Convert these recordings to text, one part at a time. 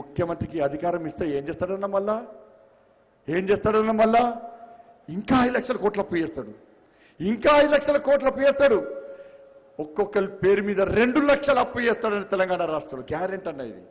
ముఖ్యమంత్రికి అధికారం ఇస్తే ఏం చేస్తాడన్నా మళ్ళా ఏం చేస్తాడన్నా మళ్ళా ఇంకా ఐదు లక్షల కోట్ల అప్పు చేస్తాడు ఇంకా ఐదు లక్షల కోట్ల అప్పు చేస్తాడు ఒక్కొక్కరి పేరు మీద రెండు లక్షల అప్పు చేస్తాడని తెలంగాణ రాష్ట్రంలో గ్యారెంటీ అన్న ఇది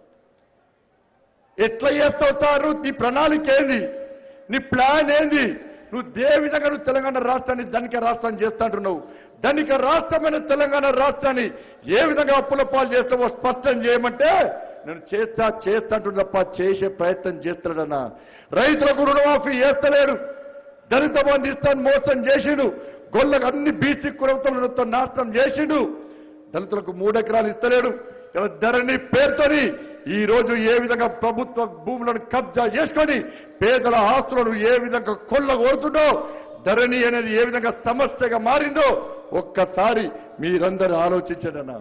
ఎట్లా చేస్తావు సారు నీ ప్రణాళిక ఏంది నీ ప్లాన్ ఏంది నువ్వు దే విధంగా నువ్వు తెలంగాణ రాష్ట్రాన్ని ధనిక రాష్ట్రాన్ని చేస్తా అంటున్నావు ధనిక రాష్ట్రమైన తెలంగాణ రాష్ట్రాన్ని ఏ విధంగా అప్పుల పాలు చేస్తావో స్పష్టం చేయమంటే నేను చేస్తా చేస్తా అంటున్నా తప్ప చేసే ప్రయత్నం చేస్తాడన్నా రైతులకు రుణమాఫీ చేస్తలేడు దళిత బంధు ఇస్తాను మోసం చేసిండు గొల్లకు అన్ని బీసీ కులవతలతో నాశనం చేసిండు దళితులకు మూడు ఎకరాలు ఇస్తలేడు ఇలా ధరణి పేరుతోని ఈ రోజు ఏ విధంగా ప్రభుత్వ భూములను కబ్జా చేసుకొని పేదల ఆస్తులను ఏ విధంగా కొల్ల కొడుతుండో ధరణి అనేది ఏ విధంగా సమస్యగా మారిందో ఒక్కసారి మీరందరూ ఆలోచించడన్నా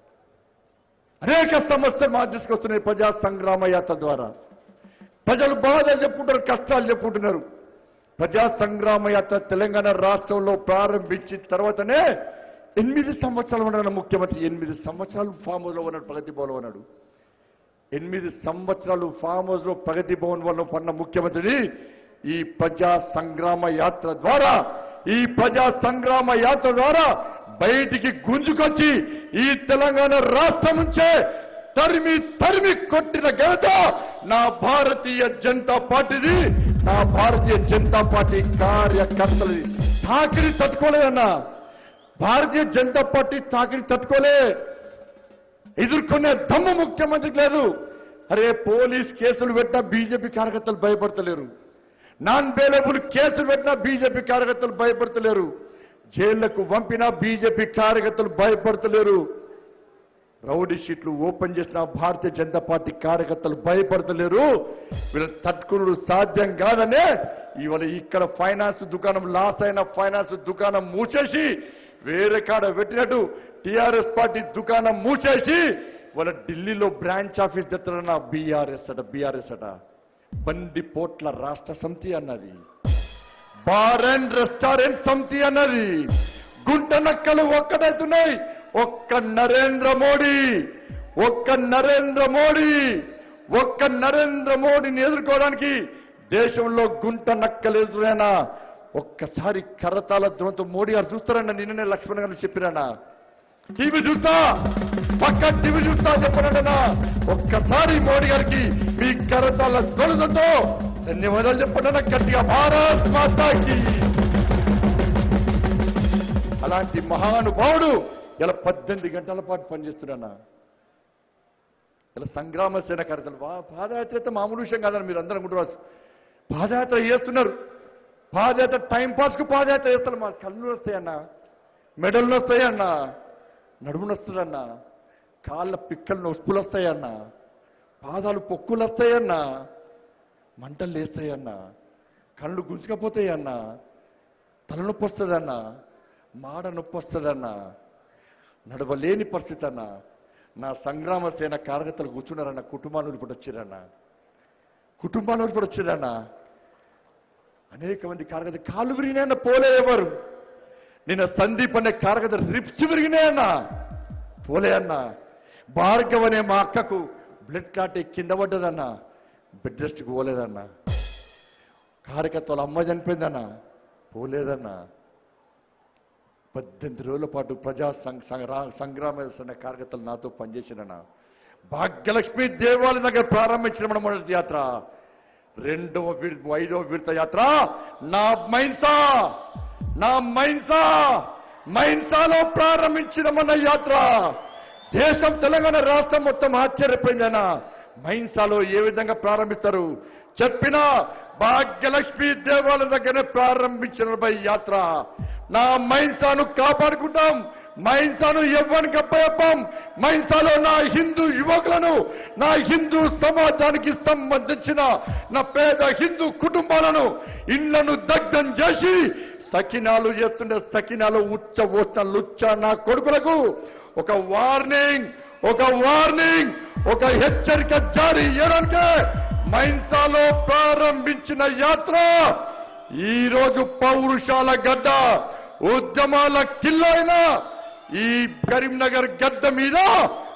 అనేక సమస్యలు మా తీసుకొస్తున్నాయి ప్రజా సంగ్రామ యాత్ర ద్వారా ప్రజలు బాధలు చెప్పుకుంటారు కష్టాలు చెప్పుకుంటున్నారు ప్రజా సంగ్రామ యాత్ర తెలంగాణ రాష్ట్రంలో ప్రారంభించిన తర్వాతనే ఎనిమిది సంవత్సరాలు ఉన్నాడు ముఖ్యమంత్రి ఎనిమిది సంవత్సరాలు ఫామ్ హౌస్ లో ఉన్నాడు ప్రగతి భవన్ ఉన్నాడు ఎనిమిది సంవత్సరాలు ఫామ్ హౌస్ లో ప్రగతి భవన్ వల్ల పన్న ముఖ్యమంత్రిని ఈ ప్రజా సంగ్రామ యాత్ర ద్వారా ఈ ప్రజా సంగ్రామ యాత్ర ద్వారా బయటికి గుంజుకొచ్చి ఈ తెలంగాణ రాష్ట్రం నుంచే తరిమి తరిమి కొట్టిన ఘనత నా భారతీయ జనతా పార్టీది నా భారతీయ జనతా పార్టీ కార్యకర్తలది తాకిడి తట్టుకోలేదన్నా భారతీయ జనతా పార్టీ తాకిడి తట్టుకోలే ఎదుర్కొనే దమ్ము ముఖ్యమంత్రికి లేదు అరే పోలీస్ కేసులు పెట్టినా బీజేపీ కార్యకర్తలు భయపడతలేరు నాన్ బెయిలబుల్ కేసులు పెట్టినా బీజేపీ కార్యకర్తలు భయపడతలేరు జైళ్లకు పంపినా బీజేపీ కార్యకర్తలు భయపడతలేరు రౌడీ షీట్లు ఓపెన్ చేసిన భారతీయ జనతా పార్టీ కార్యకర్తలు భయపడతలేరు వీళ్ళ తట్టుకునుడు సాధ్యం కాదనే ఇవాళ ఇక్కడ ఫైనాన్స్ దుకాణం లాస్ అయిన ఫైనాన్స్ దుకాణం మూసేసి వేరే కాడ పెట్టినట్టు టిఆర్ఎస్ పార్టీ దుకాణం మూసేసి వాళ్ళ ఢిల్లీలో బ్రాంచ్ ఆఫీస్ తెస్తారన్న బీఆర్ఎస్ అట బీఆర్ఎస్ అట బందిపోట్ల రాష్ట్ర సమితి అన్నది బార్ అండ్ రెస్టారెంట్ సమితి అన్నది గుంట నక్కలు ఒక్కటవుతున్నాయి ఒక్క నరేంద్ర మోడీ ఒక్క నరేంద్ర మోడీ ఒక్క నరేంద్ర మోడీని ఎదుర్కోవడానికి దేశంలో గుంట నక్కలు ఎదురైనా ఒక్కసారి కరతాల ధ్రువంతో మోడీ గారు చూస్తారన్న నిన్ననే లక్ష్మణ్ గారు చెప్పిరన్నా టీవీ చూస్తా పక్క టీవీ చూస్తా చెప్పనంటనా ఒక్కసారి మోడీ గారికి మీ కరతాల ధ్వనులతో ధన్యవాదాలు చెప్పండి గట్టిగా భారత్ మాతాకి అలాంటి మహానుభావుడు ఇలా పద్దెనిమిది గంటల పాటు పనిచేస్తున్నా ఇలా సంగ్రామ సేన కార్యక్రమాలు వా- పాదయాత్ర అయితే మామూలు విషయం కాదని మీరు అందరూ అనుకుంటున్నారు పాదయాత్ర చేస్తున్నారు పాదయాత్ర టైం పాస్ కు పాదయాత్ర చేస్తారు మా కళ్ళు వస్తాయన్నా మెడలు వస్తాయన్నా నడుములు వస్తుందన్నా కాళ్ళ పిక్కలు నొప్పులు వస్తాయన్నా పాదాలు పొక్కులు వస్తాయన్నా మంటలు లేస్తాయన్నా కళ్ళు గుంజుకపోతాయన్నా తలనొప్పి వస్తుందన్నా మాడ నొప్పి వస్తుందన్నా నడవలేని పరిస్థితి అన్న నా సంగ్రామ సేన కార్యకర్తలు కూర్చున్నారన్న కుటుంబాలు ఇప్పుడు వచ్చారన్న కుటుంబాలు ఇప్పుడు వచ్చారన్న అనేక మంది కార్యకర్త కాళ్ళు విరిగినాయన్న పోలే ఎవరు నిన్న సందీప్ అనే కార్యకర్త రిప్స్ విరిగినాయన్న పోలే అన్న భార్గవ్ అనే మా అక్కకు బ్లడ్ క్లాట్ అయి కింద పడ్డదన్న బెడ్ రెస్ట్కి పోలేదన్న కార్యకర్త వాళ్ళ అమ్మ చనిపోయిందన్న పోలేదన్నా పద్దెనిమిది రోజుల పాటు ప్రజా సం- సంగ్రా- సంగ్రామ సేన కార్యకర్తలు నాతో పనిచేసిన భాగ్యలక్ష్మి దేవాలయం దగ్గర ప్రారంభించిన మన మొదటి యాత్ర రెండవ విడ- ఐదవ విడత యాత్ర నా మైన్సా నా మైన్సా మైన్సాలో ప్రారంభించిన మన యాత్ర దేశం తెలంగాణ రాష్ట్రం మొత్తం ఆశ్చర్యపోయిందనా మైన్సాలో ఏ విధంగా ప్రారంభిస్తారు చెప్పిన భాగ్యలక్ష్మి దేవాలయం దగ్గరనే ప్రారంభించిన బై యాత్ర నా మైన్సాను కాపాడుకుంటాం మైన్సాను ఎవ్వరికి అప్పయప్పం మైన్సాలో నా హిందూ యువకులను నా హిందూ సమాజానికి సంబంధించిన నా పేద హిందూ కుటుంబాలను ఇళ్లను దగ్ధం చేసి సకినాలు చేస్తుండే సకినాలు ఉచ్చ ఓచ లుచ్చ నా కొడుకులకు ఒక వార్నింగ్ ఒక వార్నింగ్ ఒక హెచ్చరిక జారీ చేయడానికి మైన్సాలో ప్రారంభించిన యాత్ర ఈ రోజు పౌరుషాల గడ్డ ఉద్యమాల కిల్లైన ఈ కరీంనగర్ గడ్డ మీద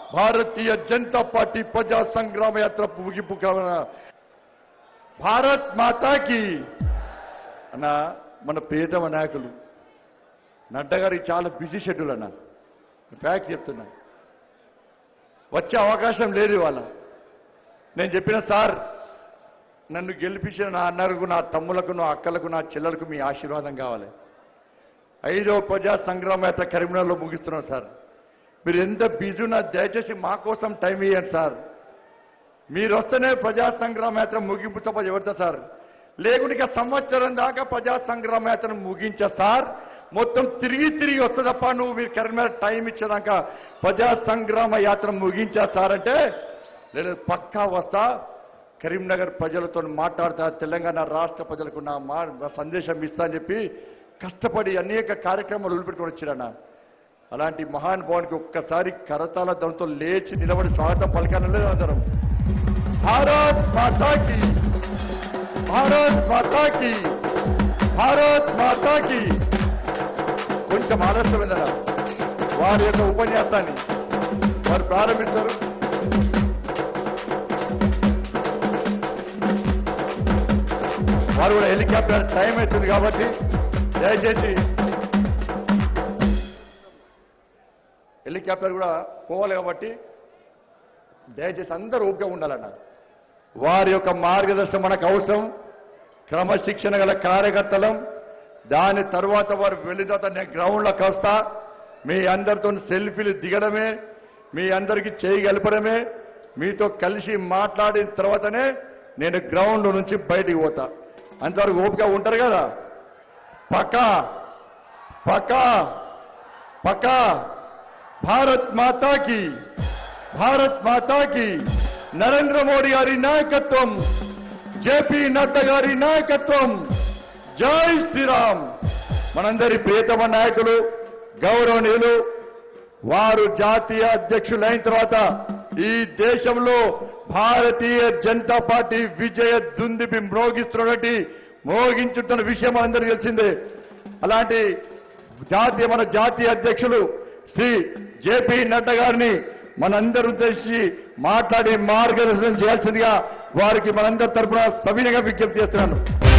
భారతీయ జనతా పార్టీ ప్రజా సంగ్రామ యాత్ర ముగింపు కావున భారత్ మాతాకి అన్న మన పేదవ నాయకులు నడ్డా గారికి చాలా బిజీ షెడ్యూల్ అన్న ఫ్యాక్ట్ చెప్తున్నా వచ్చే అవకాశం లేదు ఇవాళ నేను చెప్పిన సార్ నన్ను గెలిపించిన నా అన్నలకు నా తమ్ములకు నా అక్కలకు నా చెల్లెలకు మీ ఆశీర్వాదం కావాలి ఐదో ప్రజా సంగ్రామ యాత్ర కరీంనగర్లో ముగిస్తున్నాం సార్ మీరు ఎంత బిజీ ఉన్నా దయచేసి మా కోసం టైం ఇవ్వండి సార్ మీరు వస్తేనే ప్రజా సంగ్రామ యాత్ర ముగింపు సభ ఎవరితో సార్ లేకుంటే ఇక సంవత్సరం దాకా ప్రజా సంగ్రామ యాత్రను ముగించా సార్ మొత్తం తిరిగి తిరిగి వస్తే తప్ప నువ్వు మీరు కరీంనగర్ టైం ఇచ్చేదాకా ప్రజా సంగ్రామ యాత్ర ముగించా సార్ అంటే నేను పక్కా వస్తా కరీంనగర్ ప్రజలతో మాట్లాడతా తెలంగాణ రాష్ట్ర ప్రజలకు నా మా నా సందేశం ఇస్తా అని చెప్పి కష్టపడి అనేక కార్యక్రమాలు వదిలిపెట్టుకొని వచ్చారన్న అలాంటి మహానుభావునికి ఒక్కసారి కరతాల దంతో లేచి నిలబడి స్వాగతం పలకానలేదు అందరం భారత్ మాతాకి భారత్ మాతాకి భారత్ మాతాకి కొంచెం ఆలస్యమైందన్న వారి యొక్క ఉపన్యాసాన్ని వారు ప్రారంభిస్తారు వారు కూడా హెలికాప్టర్ టైం అవుతుంది కాబట్టి దయచేసి హెలికాప్టర్ కూడా పోవాలి కాబట్టి దయచేసి అందరూ ఓపిక ఉండాలన్న వారి యొక్క మార్గదర్శనం మనకు అవసరం క్రమశిక్షణ గల కార్యకర్తలం దాని తర్వాత వారు వెళ్ళిన తర్వాత నేను గ్రౌండ్లోకి వస్తా మీ అందరితో సెల్ఫీలు దిగడమే మీ అందరికీ చేయి గలపడమే మీతో కలిసి మాట్లాడిన తర్వాతనే నేను గ్రౌండ్ నుంచి బయటికి పోతా అంతవరకు ఓపిక ఉంటారు కదా పక్కా పక్కా పక్కా భారత్ మాతాకి భారత్ మాతాకి నరేంద్ర మోడీ గారి నాయకత్వం జేపీ నడ్డా గారి నాయకత్వం జై శ్రీరామ్ మనందరి ప్రియతమ నాయకులు గౌరవనీయులు వారు జాతీయ అధ్యక్షులైన తర్వాత ఈ దేశంలో భారతీయ జనతా పార్టీ విజయ దుందిబి మ్రోగిస్తున్నటువంటి మోగించుతున్న విషయం అందరికీ తెలిసిందే అలాంటి జాతీయ మన జాతీయ అధ్యక్షులు శ్రీ జేపీ నడ్డా గారిని మనందరూ ఉద్దేశించి మాట్లాడి మార్గదర్శనం చేయాల్సిందిగా వారికి మనందరి తరపున సవినయంగా విజ్ఞప్తి చేస్తున్నాను